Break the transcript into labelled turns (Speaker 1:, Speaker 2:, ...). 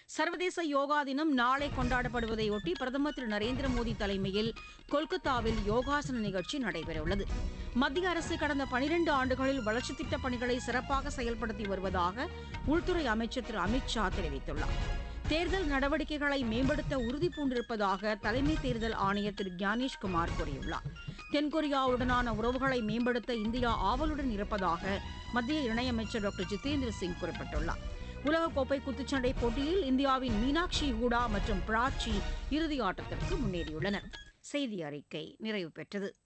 Speaker 1: சர்வதேச யோகா தினம் நாளை கொண்டாடப்படுவதையொட்டி பிரதமர் திரு நரேந்திர மோடி தலைமையில் கொல்கத்தாவில் யோகாசன நிகழ்ச்சி நடைபெறவுள்ளது மத்திய அரசு கடந்த பனிரெண்டு ஆண்டுகளில் வளர்ச்சித் திட்டப் பணிகளை சிறப்பாக செயல்படுத்தி வருவதாக உள்துறை அமைச்சர் திரு அமித் ஷா தெரிவித்துள்ளார் தேர்தல் நடவடிக்கைகளை மேம்படுத்த உறுதி பூண்டிருப்பதாக தலைமை தேர்தல் ஆணையர் திரு ஞானேஷ்குமார் கூறியுள்ளார் தென்கொரியாவுடனான உறவுகளை மேம்படுத்த இந்தியா ஆவலுடன் இருப்பதாக மத்திய இணையமைச்சர் டாக்டர் ஜிதேந்திர சிங் குறிப்பிட்டுள்ளார் உலகக்கோப்பை குத்துச்சண்டை போட்டியில் இந்தியாவின் மீனாட்சி ஹூடா மற்றும் பிராச்சி இறுதி ஆட்டத்திற்கு முன்னேறியுள்ளனர் செய்தி அறிக்கை நிறைவு பெற்றது